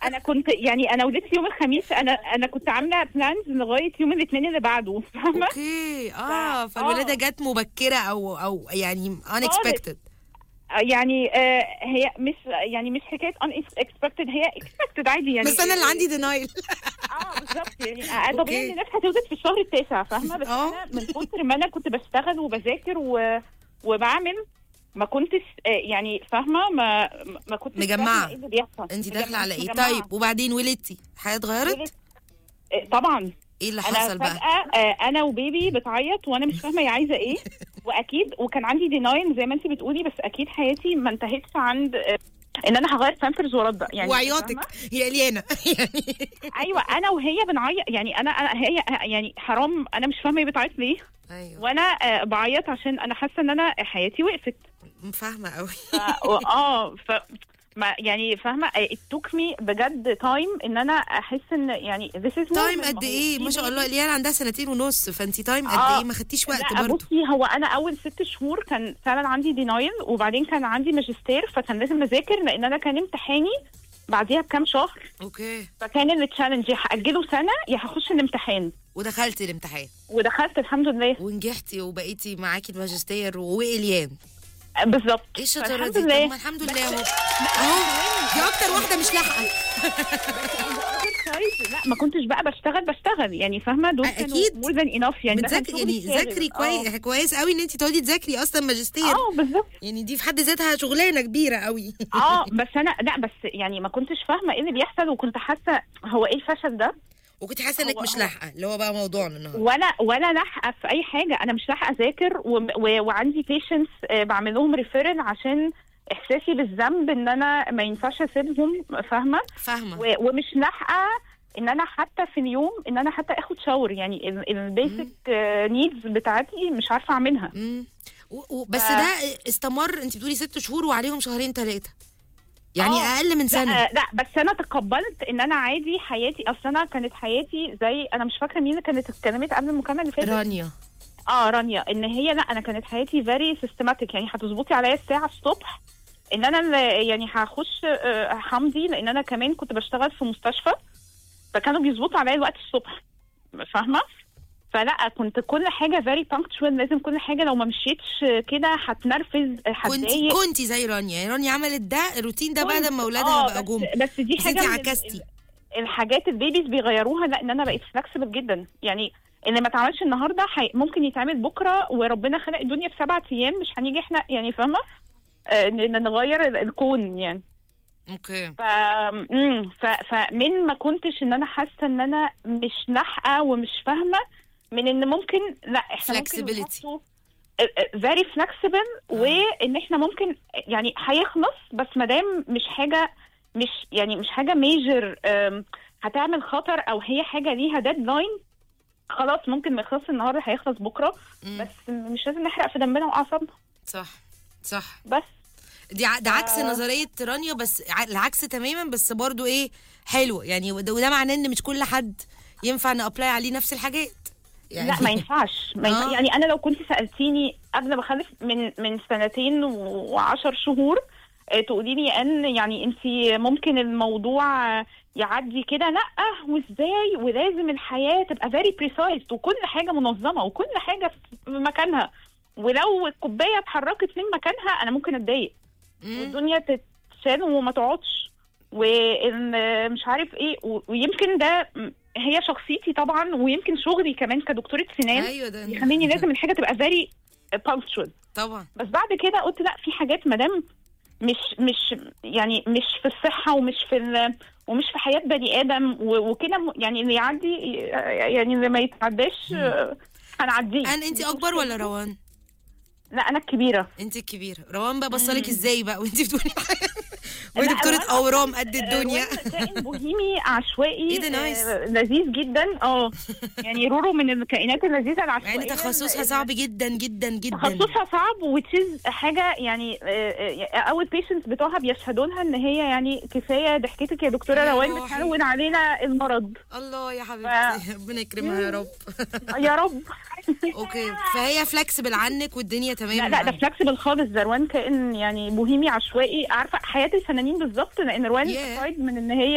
انا كنت يعني انا ولدت يوم الخميس انا انا كنت عامله بلانز لغايه يوم الاثنين اللي بعده فاهمه اوكي اه ف- فالولاده آه. جت مبكره او او يعني unexpected يعني آه هي مش يعني مش حكايه unexpected هي expected عادي يعني بس انا اللي عندي دينايل اه بالظبط يعني آه، أوكي. طبيعي ان الناس هتولد في الشهر التاسع فاهمه بس آه. انا من كتر ما انا كنت بشتغل وبذاكر و... وبعمل ما كنتش آه، يعني فاهمه ما ما كنتش مجمعة. فاهمة ايه اللي بيحصل انت داخله مجمعة- على ايه مجمعة. طيب وبعدين ولدتي الحياه اتغيرت ولدت- آه، طبعا ايه اللي انا حصل بقى فجاه آه، انا وبيبي بتعيط وانا مش فاهمه هي عايزه ايه واكيد وكان عندي ديناين زي ما انت بتقولي بس اكيد حياتي ما انتهتش عند آه، ان انا هغير بامبرز وارضع يعني وعياطك فاهمة؟ هي اليانا يعني ايوه انا وهي بنعيط يعني انا انا هي يعني حرام انا مش فاهمه هي بتعيط ليه ايوه وانا آه، بعيط عشان انا حاسه ان انا حياتي وقفت فاهمه قوي ف- اه ف ما يعني فاهمه it took me بجد تايم ان انا احس ان يعني this is تايم normal. قد ما هو ايه في ما شاء baby. الله اليان عندها سنتين ونص فانت تايم قد آه. ايه ما خدتيش وقت لا برضه بصي هو انا اول ست شهور كان فعلا عندي دينايل وبعدين كان عندي ماجستير فكان لازم اذاكر لان انا كان امتحاني بعديها بكام شهر اوكي فكان التشالنج يا هاجله سنه يا هخش الامتحان ودخلتي الامتحان ودخلت الحمد لله ونجحتي وبقيتي معاكي الماجستير وإليان بالظبط ايه الشطاره فالحمد دي طب لله ما الحمد لله اهو اهو دي اكتر واحده مش لاحقه لا ما كنتش بقى بشتغل بشتغل يعني فاهمه دول كانوا أكيد. مور ذان انف يعني ده كان بتذاكري شغلي يعني الشاغل. ذاكري آه. كويس كويس قوي ان انت تقعدي تذاكري اصلا ماجستير اه بالظبط يعني دي في حد ذاتها شغلانه كبيره قوي اه بس انا لا بس يعني ما كنتش فاهمه ايه اللي بيحصل وكنت حاسه هو ايه الفشل ده وكنت حاسه انك هو- مش هو- لاحقه اللي هو بقى موضوعنا النهارده ولا ولا لاحقه في اي حاجه انا مش لاحقه اذاكر و... و... وعندي بيشنس بعمل لهم ريفيرل عشان احساسي بالذنب ان انا ما ينفعش اسيبهم فاهمه فاهمه و... ومش لاحقه ان انا حتى في اليوم ان انا حتى اخد شاور يعني البيسك نيدز بتاعتي مش عارفه اعملها امم و- و- بس ف- ده استمر انت بتقولي ست شهور وعليهم شهرين ثلاثه يعني آه. اقل من سنه لا, لا بس انا تقبلت ان انا عادي حياتي اصل انا كانت حياتي زي انا مش فاكره مين اللي كانت اتكلمت قبل المكالمه اللي فاتت رانيا اه رانيا ان هي لا انا كانت حياتي فيري سيستماتيك يعني هتظبطي عليا الساعه الصبح ان انا اللي يعني هخش آه، حمدي لان انا كمان كنت بشتغل في مستشفى فكانوا بيظبطوا عليا الوقت الصبح فاهمه فلا كنت كل حاجه فيري بانكتشوال لازم كل حاجه لو ما مشيتش كده هتنرفز كنت هتضايق كنت زي رانيا يعني رانيا عملت ده الروتين ده بعد كنت- ما اولادها آه، بقى بس- جم بس دي بس حاجه انت من ال- عكستي الحاجات البيبيز بيغيروها لا ان انا بقيت فلكسبل جدا يعني اللي ما اتعملش النهارده حي... ممكن يتعمل بكره وربنا خلق الدنيا في سبعة ايام مش هنيجي احنا يعني فاهمه آه، ن- نغير ال- الكون يعني اوكي ف... مم، ف... فمن ما كنتش ان انا حاسه ان انا مش لاحقه ومش فاهمه من ان ممكن لا احنا Flexibility. فيري فلكسبل وان احنا ممكن يعني هيخلص بس ما دام مش حاجه مش يعني مش حاجه ميجر هتعمل خطر او هي حاجه ليها ديدلاين خلاص ممكن ما يخلصش النهارده هيخلص بكره مم. بس مش لازم نحرق في دمنا واعصابنا صح صح بس دي ع- ده عكس آه. نظريه رانيا بس ع- العكس تماما بس برضو ايه حلو يعني وده, وده معناه ان مش كل حد ينفع نابلاي عليه نفس الحاجات يعني لا ما ينفعش ما ينفع آه. يعني انا لو كنت سالتيني قبل ما اخلف من من سنتين وعشر شهور آه، تقولي لي ان يعني انت ممكن الموضوع آه، يعدي كده لا وازاي ولازم الحياه تبقى فيري بريسايز وكل حاجه منظمه وكل حاجه في مكانها ولو الكوبايه اتحركت من مكانها انا ممكن اتضايق مم. والدنيا تتشال وما تقعدش وان مش عارف ايه و- ويمكن ده م- هي شخصيتي طبعا ويمكن شغلي كمان كدكتوره سنان ايوه ده يخليني لازم الحاجه تبقى فيري punctual طبعا بس بعد كده قلت لا في حاجات مادام مش مش يعني مش في الصحه ومش في ال- ومش في حياه بني ادم و- وكده م- يعني اللي يعدي يعني اللي ما يتعداش آه، هنعديه ان انت اكبر ولا روان لا انا الكبيره انت الكبيره روان بقى بصلك ازاي بقى وانت بتقولي وهي لا، دكتوره روان اورام قد الدنيا روان كائن بوهيمي عشوائي إيه ده نايس. آه، لذيذ جدا اه يعني رورو من الكائنات اللذيذه مع العشوائيه ان تخصصها ال- صعب جدا جدا جدا تخصصها صعب وتشيز حاجه يعني آه، آه، اول بيشنتس بتوعها بيشهدوا لها ان هي يعني كفايه ضحكتك يا دكتوره يا روان روحي. بتهون علينا المرض الله يا حبيبتي ربنا يكرمها يا رب يا رب اوكي فهي فلكسبل عنك والدنيا تمام لا لا ده معاها. فلكسبل خالص ده روان كائن يعني بوهيمي عشوائي عارفه حياه الفنانين بالظبط لان روان Yeah. aside من ان هي